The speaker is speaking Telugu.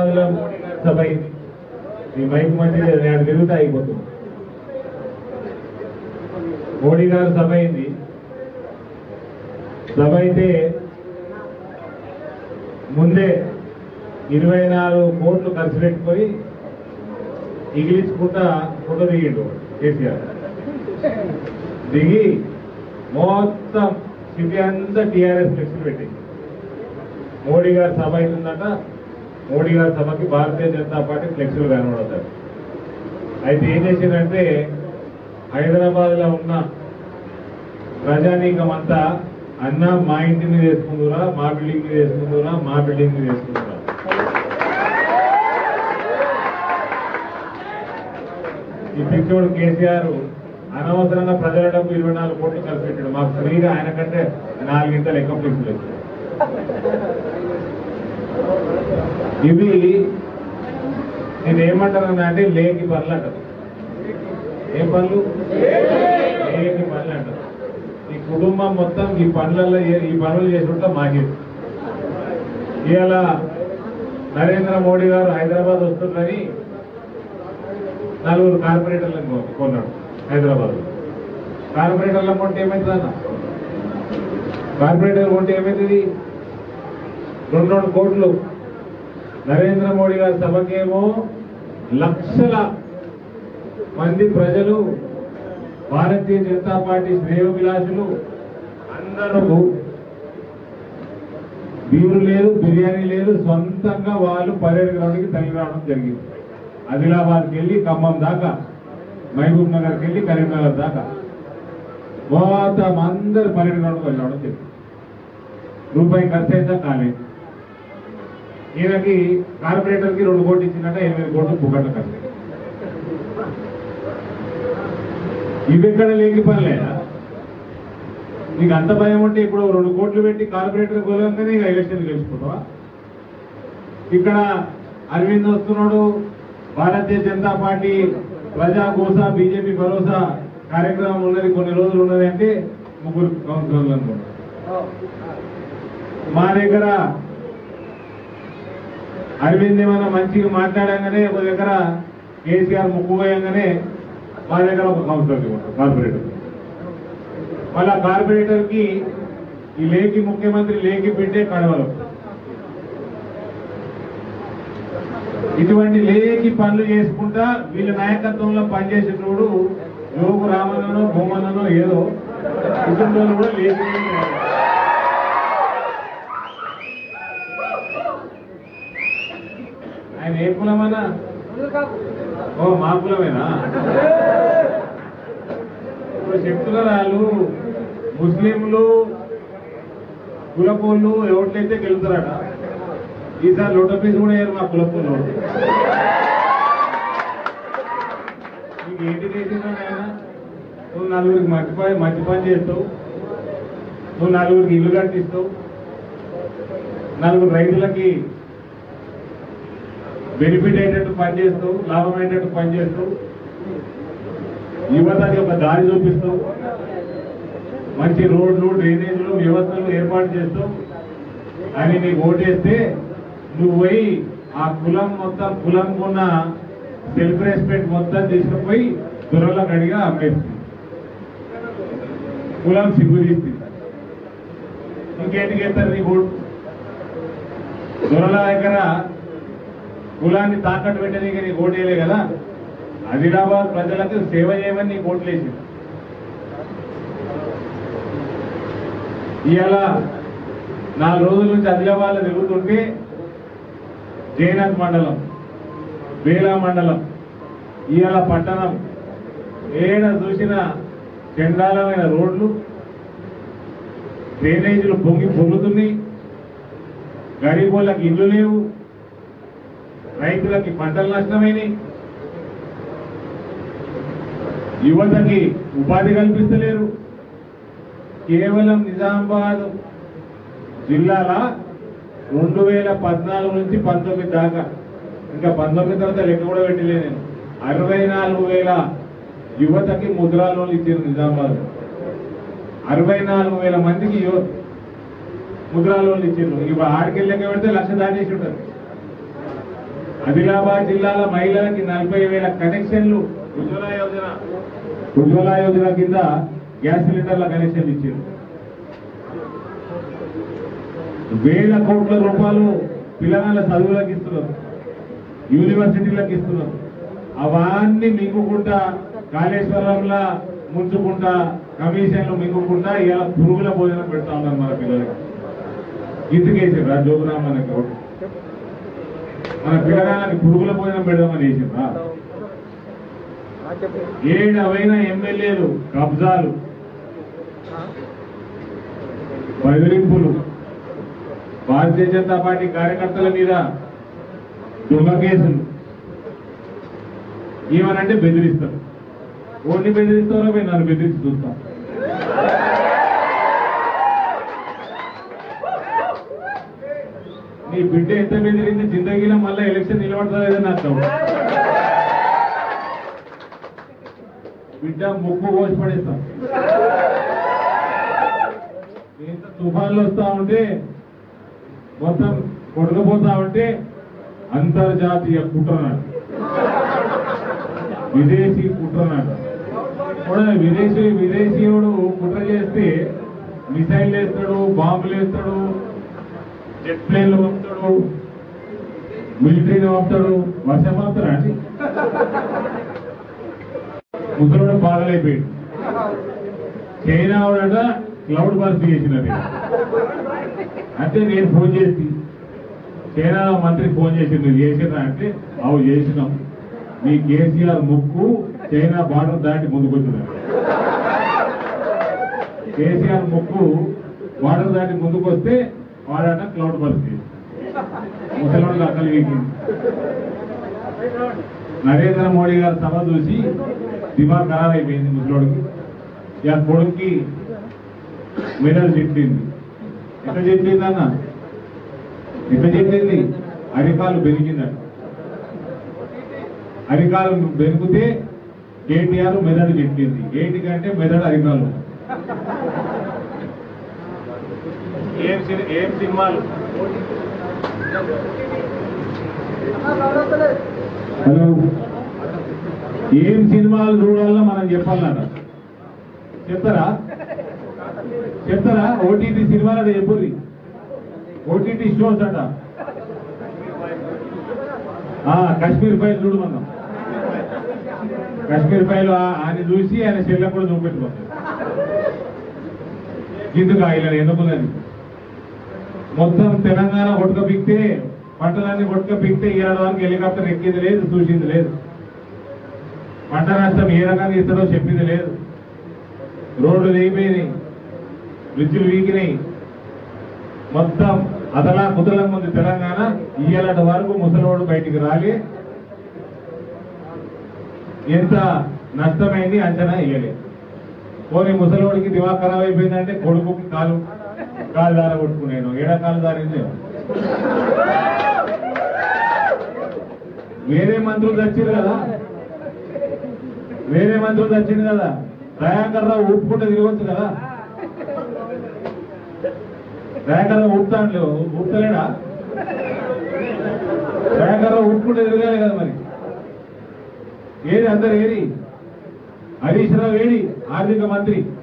హైదరాబాద్ లో సభ అయింది ఈ మైక్ మంచి నేను తిరుగుతా అయిపోతుంది మోడీ గారు సభ అయింది సభ అయితే ముందే ఇరవై నాలుగు కోట్లు ఖర్చు పెట్టుకొని ఇగిలించుకుంటా ఫోటో దిగిండు కేసీఆర్ దిగి మొత్తం సిటీ అంతా టీఆర్ఎస్ ఫ్లెక్స్ పెట్టింది మోడీ గారి సభ అవుతుందట మోడీ గారి సభకి భారతీయ జనతా పార్టీ ఫ్లెక్స్లు కనబడతారు అయితే ఏం చేసిందంటే హైదరాబాద్ లో ఉన్న ప్రజానీకం అంతా అన్న మా ఇంటి మీద వేసుకుందురా మా బిల్డింగ్ మీద వేసుకుందురా మా బిల్డింగ్ మీద వేసుకుందురా ఈ పిచ్చోడు కేసీఆర్ అనవసరంగా ప్రజల డబ్బు ఇరవై నాలుగు కోట్లు ఖర్చు పెట్టాడు మాకు ఫ్రీగా ఆయన కంటే నాలుగింతలు ఎక్కువ ఫ్లెక్స్లు వచ్చాయి ఇవి నేను ఏమంటాను అంటే లేకి పనులు అంటారు ఏం పనులు లేకి పనులు అంటారు ఈ కుటుంబం మొత్తం ఈ పనులలో ఏ- ఈ పనులు చేసుకుంటా మాకి ఇవాళ నరేంద్ర మోడీ గారు హైదరాబాద్ వస్తుందని నలుగురు కార్పొరేటర్లను కొ- కొన్నాడు హైదరాబాద్ కార్పొరేటర్లను కొంటే ఏమవుతుంది అన్న కార్పొరేటర్ కొంటే ఏమవుతుంది రెండు రెండు కోట్లు నరేంద్ర మోడీ గారి సభకేమో లక్షల మంది ప్రజలు భారతీయ జనతా పార్టీ శ్రేయోభిలాషులు అందరూ బీరు లేదు బిర్యానీ లేదు సొంతంగా వాళ్ళు పర్యటన గ్రౌండ్కి తల్లి రావడం జరిగింది ఆదిలాబాద్కి వెళ్ళి ఖమ్మం దాకా మహబూబ్ నగర్కి వెళ్ళి కరీంనగర్ దాకా మొత్తం అందరు పర్యటన గ్రౌండ్కి వెళ్ళడం జరిగింది రూపాయి ఖర్చు అయితే కాలేదు ఈయనకి కార్పొరేటర్ కి రెండు కోట్లు ఇచ్చిందంట ఎనిమిది కోట్లు పుకట్ల ఖర్చు ఇవి ఎక్కడ లేని పని లేదా నీకు అంత భయం ఉంటే ఇప్పుడు రెండు కోట్లు పెట్టి కార్పొరేటర్ గోలంగానే ఇక ఎలక్షన్ గెలుచుకుంటావా ఇక్కడ అరవింద్ వస్తున్నాడు భారతీయ జనతా పార్టీ ప్రజా కోసా బీజేపీ భరోసా కార్యక్రమం ఉన్నది కొన్ని రోజులు ఉన్నది అంటే ముగ్గురు కౌన్సిలర్లు అనుకుంటారు మా దగ్గర అరవింద్ ఏమైనా మంచిగా మాట్లాడంగానే ఒక దగ్గర కేసీఆర్ ముక్కు పోయంగానే మా దగ్గర ఒక కౌన్సిలర్ ఇవ్వడం కార్పొరేటర్ మళ్ళా కార్పొరేటర్ కి ఈ లేకి ముఖ్యమంత్రి లేకి పెట్టే కడవలు ఇటువంటి లేకి పనులు చేసుకుంటా వీళ్ళ నాయకత్వంలో పనిచేసేటోడు యోగు రామన్ననో భూమన్ననో ఏదో కుటుంబంలో కూడా లేకి ఆయన ఏ కులమన్నా ఓ మా కులమేనా ఇప్పుడు చెప్తున్నారు ముస్లింలు కులపోళ్ళు ఎవరికైతే గెలుతారట ఈసారి లోటపీస్ కూడా వేయరు మా కులపోళ్ళు నీకు ఏంటి చేసిందా నాయన నువ్వు నలుగురికి మంచి పని మంచి పని చేస్తావు నువ్వు నలుగురికి ఇల్లు కట్టిస్తావు నలుగురు రైతులకి బెనిఫిట్ అయ్యేటట్టు పనిచేస్తావు లాభం అయ్యేటట్టు పనిచేస్తావు యువతకి ఒక దారి చూపిస్తావు మంచి రోడ్లు డ్రైనేజీలు వ్యవస్థలు ఏర్పాటు చేస్తావు అని నీకు ఓటేస్తే నువ్వు పోయి ఆ కులం మొత్తం కులం ఉన్న సెల్ఫ్ రెస్పెక్ట్ మొత్తం తీసుకుపోయి దొరల గడిగా అమ్మేస్తుంది కులం సిగ్గు తీస్తుంది ఇంకేంటికి వెళ్తారు నీ ఓటు దొరల దగ్గర కులాన్ని తాకట్టు పెట్టనీకి నీకు ఓటేయలే కదా ఆదిలాబాద్ ప్రజలకు సేవ చేయమని నీకు ఓట్లేసింది ఇవాళ నాలుగు రోజుల నుంచి ఆదిలాబాద్ లో తిరుగుతుంటే జయనాథ్ మండలం బేలా మండలం ఇవాళ పట్టణం ఏడ చూసిన చండాలమైన రోడ్లు డ్రైనేజీలు పొంగి పొంగుతున్నాయి గరీబోళ్ళకి ఇల్లు లేవు రైతులకి పంటలు నష్టమైనవి యువతకి ఉపాధి కల్పిస్తలేరు కేవలం నిజామాబాద్ జిల్లాల రెండు వేల పద్నాలుగు నుంచి పంతొమ్మిది దాకా ఇంకా పంతొమ్మిది తర్వాత లెక్క కూడా పెట్టలే నేను అరవై నాలుగు వేల యువతకి ముద్రా లోన్లు ఇచ్చారు నిజామాబాద్ అరవై నాలుగు వేల మందికి యువ ముద్రా లోన్లు ఇచ్చారు ఇప్పుడు ఆడికి లెక్క పెడితే లక్ష దాటేసి ఉంటారు ఆదిలాబాద్ జిల్లాల మహిళలకి నలభై వేల కనెక్షన్లు ఉజ్వల యోజన ఉజ్వల యోజన కింద గ్యాస్ సిలిండర్ల కనెక్షన్ ఇచ్చారు వేల కోట్ల రూపాయలు పిల్లగాళ్ళ చదువులకు ఇస్తున్నారు యూనివర్సిటీలకు ఇస్తున్నారు అవన్నీ మింగుకుంటా కాళేశ్వరంలా ముంచుకుంటా కమిషన్లు మింగుకుంటా ఇలా పురుగుల భోజనం పెడతా ఉన్నారు మన పిల్లలకి ఇందుకేసారు ఆ జోగురామన్నకి ఒకటి మన పిల్లగాళ్ళకి పురుగుల భోజనం పెడదామని వేసిండ్రా ఏడవైన ఎమ్మెల్యేలు కబ్జాలు బెదిరింపులు భారతీయ జనతా పార్టీ కార్యకర్తల మీద దొంగ కేసులు ఏమనంటే బెదిరిస్తారు ఓన్ని బెదిరిస్తారో మేము నన్ను బెదిరించి చూస్తాం నీ బిడ్డ ఎంత బెదిరింది జిందగీలో మళ్ళీ ఎలక్షన్ నిలబడతా లేదని నాకు డౌట్. బిడ్డ ముక్కు కోసి పడేస్తాం ఎంత తుఫాన్లు వస్తా ఉంటే మొత్తం కొట్టుకుపోతా ఉంటే అంతర్జాతీయ కుట్రనాడు విదేశీ కుట్రనాడు కూడా విదేశీ విదేశీయుడు కుట్ర చేస్తే మిసైల్ వేస్తాడు బాంబులు వేస్తాడు జెట్ ప్లేన్లు పంపుతాడు మిలిటరీని పంపుతాడు వర్షం పంపుతారా అండి ముసలోడు బాధలైపోయాడు చైనా వాడట క్లౌడ్ బర్స్ట్ చేసినది అంటే నేను ఫోన్ చేసి చైనా మంత్రి ఫోన్ చేసి మీరు చేసినా అంటే అవు చేసినాం మీ కేసీఆర్ ముక్కు చైనా బార్డర్ దాటి ముందుకొచ్చినారు కేసీఆర్ ముక్కు బార్డర్ దాటి ముందుకు వస్తే వాడట క్లౌడ్ బర్స్ట్ చేసి ముసలోడు అక్కలు వీకింది నరేంద్ర మోడీ గారి సభ చూసి దిమాగ్ ఖరాబ్ అయిపోయింది ముసలోడికి ఇక కొడుక్కి మెడల్ చెప్పింది ఎక్కడ చెప్పింది అన్న ఎక్కడ చెప్పింది అరికాలు బెనికిందట అరికాలు బెనికితే కేటీఆర్ మెదడు చెప్పింది ఏంటికంటే మెదడు అరికాలు ఏం సిని- ఏం సినిమాలు హలో ఏం సినిమాలు చూడాలో మనం చెప్పాలన్నట చెప్తారా చెప్తారా ఓటీటీ సినిమాలు అంటే చెప్పుర్రి ఓటీటీ షోస్ అట ఆ, కాశ్మీర్ ఫైల్ చూడు మనం కాశ్మీర్ ఫైల్ ఆ- ఆయన చూసి ఆయన చెల్లె కూడా చూపెట్టుకుంటారు ఇందుకు ఆయన ఎన్నుకున్నది మొత్తం తెలంగాణ కొట్టుక పిక్తే పంటలన్నీ కొట్టుక పిక్తే ఏడాది వరకు హెలికాప్టర్ ఎక్కింది లేదు చూసింది లేదు పంట నష్టం ఏ రకంగా ఇస్తారో చెప్పింది లేదు రోడ్లు తెగిపోయినాయి బ్రిడ్జిలు వీగినాయి మొత్తం అదలా ముదల ముందు తెలంగాణ ఇయ్యాలట వరకు ముసలోడు బయటికి రాలి ఎంత నష్టమైంది అంచనా ఇయ్యలేదు పోనీ ముసలోడికి దివా ఖరాబ్ అయిపోయిందంటే కొడుకుకి కాలు కాలు దార కొట్టుకునేను ఏడా కాలు దారింది వేరే మంత్రులు తెచ్చింది కదా వేరే మంత్రులు తెచ్చింది కదా దయాకర్ రావు ఊపుకుంటే తిరగచ్చు కదా దయాకర్ రావు ఊపుతాడు ఊపుతలేడా దయాకర్ రావు ఊపుకుంటే తిరగాలి కదా మరి ఏది అందరు ఏది హరీష్ రావు ఏడి ఆర్థిక మంత్రి